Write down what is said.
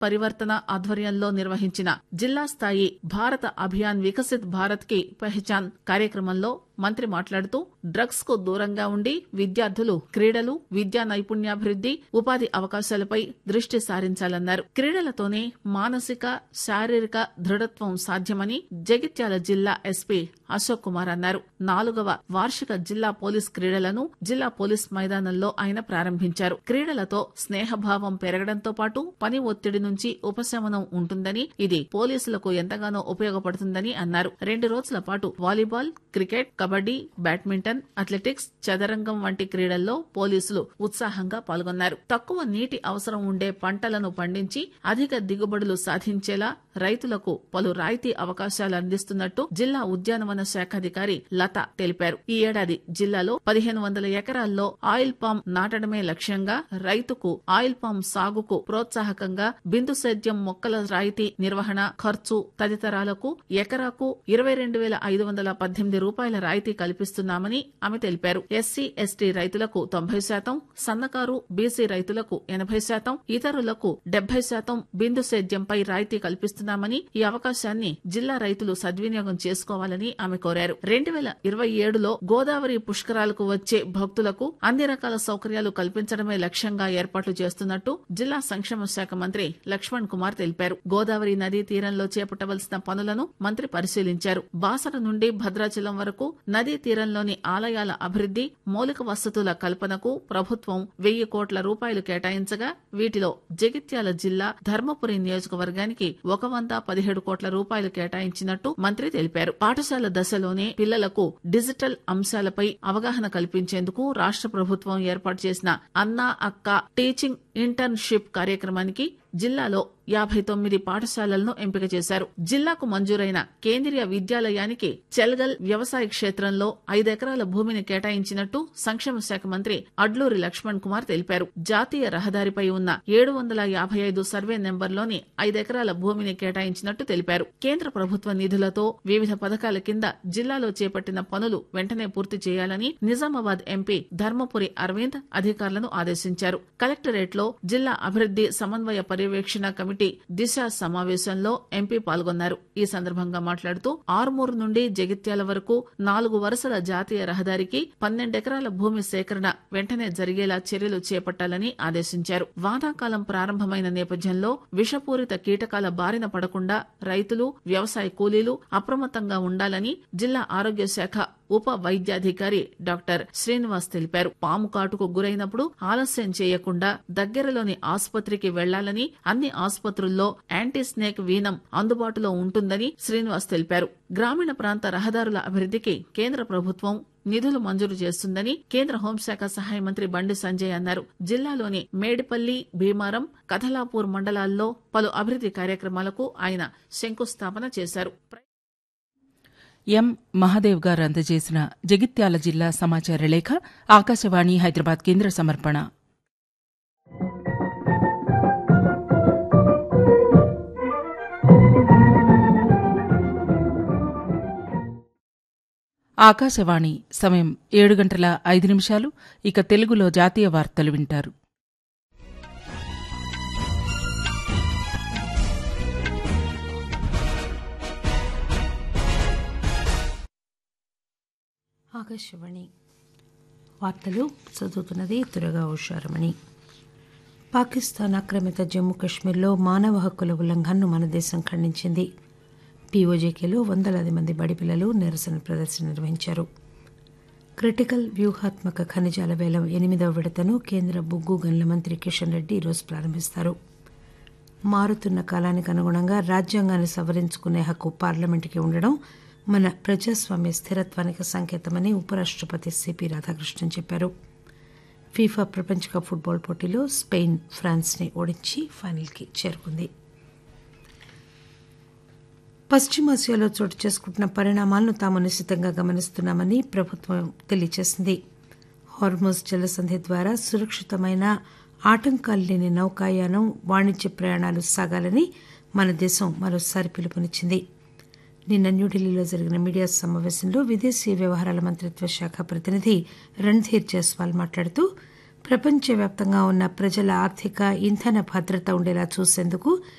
పరివర్తన ఆధ్వర్యంలో నిర్వహించిన జిల్లా స్థాయి భారత అభియాన్ వికసిత్ భారత్ కి పెహచాన్ కార్యక్రమంలో మంత్రి మాట్లాడుతూ డ్రగ్స్ కు దూరంగా ఉండి విద్యార్థులు క్రీడలు విద్యా నైపుణ్యాభివృద్ది ఉపాధి అవకాశాలపై దృష్టి సారించాలన్నారు క్రీడలతోనే మానసిక శారీరక దృఢత్వం సాధ్యమని జగిత్యాల జిల్లా ఎస్పీ అశోక్ కుమార్ అన్నారు నాలుగవ వార్షిక జిల్లా పోలీస్ క్రీడలను జిల్లా పోలీస్ మైదానంలో ఆయన ప్రారంభించారు క్రీడలతో స్నేహభావం పెరగడంతో పాటు పని ఒత్తిడి నుంచి ఉపశమనం ఉంటుందని ఇది పోలీసులకు ఎంతగానో ఉపయోగపడుతుందని అన్నారు రెండు రోజుల పాటు volleyball cricket kabaddi badminton athletics చదరంగం వంటి క్రీడల్లో పోలీసులు ఉత్సాహంగా పాల్గొన్నారు తక్కువ నీటి అవసరం ఉండే పంటలను పండించి అధిక దిగుబడులు సాధించేలా రైతులకు పలు రాయితీ అవకాశాలు అందిస్తున్నట్టు జిల్లా ఉద్యానవన శాఖాధికారి లత తెలిపారు ఈ ఏడాది జిల్లాలో పదిహేను వందల ఎకరాల్లో ఆయిల్ పామ్ నాటడమే లక్ష్యంగా రైతుకు ఆయిల్ పామ్ సాగుకు ప్రోత్సాహకంగా బిందు సేద్యం మొక్కల రాయితీ నిర్వహణ ఖర్చు తదితరాలకు ఎకరాకు ఇరవై రెండు వేల ఐదు వందల పద్దెనిమిది రూపాయల రాయితీ కల్పిస్తున్నామని ఆమె తెలిపారు ఎస్సీ ఎస్టీ రైతులకు తొంభై శాతం సన్నకారు బీసీ రైతులకు ఎనభై శాతం ఇతరులకు డెబ్బై శాతం బిందు సేద్యంపై రాయితీ కల్పిస్తున్నామని ఈ అవకాశాన్ని జిల్లా రైతులు సద్వినియోగం చేసుకోవాలని ఆమె కోరారు రెండు వేల ఇరవై ఏడులో గోదావరి పుష్కరాలకు వచ్చే భక్తులకు అన్ని రకాల సౌకర్యాలు కల్పించడమే లక్ష్యంగా ఏర్పాట్లు చేస్తున్నట్టు జిల్లా సంక్షేమ శాఖ మంత్రి లక్ష్మణ్ కుమార్ తెలిపారు గోదావరి నదీ తీరంలో చేపట్టవలసిన పనులను మంత్రి పరిశీలించారు బాసర నుండి భద్రాచలం వరకు నదీ తీరంలోని ఆలయాల అభివృద్ది మౌలిక వసతుల కల్పనకు ప్రభుత్వం వెయ్యి కోట్ల రూపాయలు కేటాయించగా వీటిలో జగిత్యాల జిల్లా ధర్మపురి నియోజకవర్గానికి ఒక వంద పదిహేడు కోట్ల రూపాయలు కేటాయించినట్టు మంత్రి తెలిపారు పాఠశాల దశలోనే పిల్లలకు డిజిటల్ అంశాలపై అవగాహన కల్పించేందుకు రాష్ట ప్రభుత్వం ఏర్పాటు చేసిన అన్నా అక్క టీచింగ్ ఇంటర్న్షిప్ కార్యక్రమానికి జిల్లాలో యాభై తొమ్మిది పాఠశాలలను ఎంపిక చేశారు జిల్లాకు మంజూరైన కేంద్రీయ విద్యాలయానికి చెల్గల్ వ్యవసాయ క్షేత్రంలో ఐదెకరాల భూమిని కేటాయించినట్టు సంక్షేమ శాఖ మంత్రి అడ్లూరి లక్ష్మణ్ కుమార్ తెలిపారు జాతీయ రహదారిపై ఉన్న ఏడు వందల యాభై ఐదు సర్వే నెంబర్లోని ఐదెకరాల భూమిని కేటాయించినట్టు తెలిపారు కేంద్ర ప్రభుత్వ నిధులతో వివిధ పథకాల కింద జిల్లాలో చేపట్టిన పనులు వెంటనే పూర్తి చేయాలని నిజామాబాద్ ఎంపీ ధర్మపురి అరవింద్ అధికారులను ఆదేశించారు కలెక్టరేట్ లో జిల్లా అభివృద్ది సమన్వయ పర్యవేక్షణ కమిటీ దిశ సమావేశంలో ఎంపీ పాల్గొన్నారు ఈ సందర్భంగా మాట్లాడుతూ ఆరుమూరు నుండి జగిత్యాల వరకు నాలుగు వరుసల జాతీయ రహదారికి పన్నెండెకరాల భూమి సేకరణ వెంటనే జరిగేలా చర్యలు చేపట్టాలని ఆదేశించారు వానాకాలం ప్రారంభమైన నేపథ్యంలో విషపూరిత కీటకాల బారిన పడకుండా రైతులు వ్యవసాయ కూలీలు అప్రమత్తంగా ఉండాలని జిల్లా ఆరోగ్య శాఖ ఉప వైద్యాధికారి డాక్టర్ శ్రీనివాస్ తెలిపారు పాము కాటుకు గురైనప్పుడు ఆలస్యం చేయకుండా దగ్గరలోని ఆసుపత్రికి వెళ్లాలని అన్ని ఆసుపత్రుల్లో యాంటీ స్నేక్ వీనం అందుబాటులో ఉంటుందని శ్రీనివాస్ తెలిపారు గ్రామీణ ప్రాంత రహదారుల అభివృద్దికి కేంద్ర ప్రభుత్వం నిధులు మంజూరు చేస్తుందని కేంద్ర హోంశాఖ సహాయ మంత్రి బండి సంజయ్ అన్నారు జిల్లాలోని మేడిపల్లి భీమారం కథలాపూర్ మండలాల్లో పలు అభివృద్ది కార్యక్రమాలకు ఆయన శంకుస్థాపన చేశారు ఎం మహాదేవ్ గారు అందజేసిన జగిత్యాల జిల్లా సమాచార లేఖ ఆకాశవాణి హైదరాబాద్ కేంద్ర సమర్పణ ఆకాశవాణి సమయం ఏడు గంటల ఐదు నిమిషాలు ఇక తెలుగులో జాతీయ వార్తలు వింటారు ఆకాశవాణి వార్తలు చదువుతున్నది దురగా ఉషారమణి పాకిస్తాన్ ఆక్రమిత జమ్మూ కశ్మీర్లో మానవ హక్కుల ఉల్లంఘనను మన దేశం ఖండించింది పీఓజేకేలో వందలాది మంది బడిపిల్లలు నిరసన ప్రదర్శన నిర్వహించారు క్రిటికల్ వ్యూహాత్మక ఖనిజాల వేలం ఎనిమిదవ విడతను కేంద్ర బొగ్గు గనుల మంత్రి కిషన్ రెడ్డి ఈరోజు ప్రారంభిస్తారు మారుతున్న కాలానికి అనుగుణంగా రాజ్యాంగాన్ని సవరించుకునే హక్కు పార్లమెంటుకి ఉండడం మన ప్రజాస్వామ్య స్థిరత్వానికి సంకేతమని ఉపరాష్టపతి సిపి రాధాకృష్ణన్ చెప్పారు ఫీఫా ప్రపంచ కప్ ఫుట్బాల్ పోటీలో స్పెయిన్ ఫ్రాన్స్ని ఓడించి ఫైనల్కి చేరుకుంది పశ్చిమాసియాలో చోటు చేసుకుంటున్న పరిణామాలను తాము నిశ్చితంగా గమనిస్తున్నామని ప్రభుత్వం తెలియజేసింది హార్మోజ్ జలసంధి ద్వారా సురక్షితమైన ఆటంకాలు లేని నౌకాయానం వాణిజ్య ప్రయాణాలు సాగాలని మన దేశం మరోసారి పిలుపునిచ్చింది నిన్న న్యూఢిల్లీలో జరిగిన మీడియా సమావేశంలో విదేశీ వ్యవహారాల మంత్రిత్వ శాఖ ప్రతినిధి రణ్ధీర్ జైస్వాల్ మాట్లాడుతూ ప్రపంచవ్యాప్తంగా ఉన్న ప్రజల ఆర్థిక ఇంధన భద్రత ఉండేలా చూసేందుకు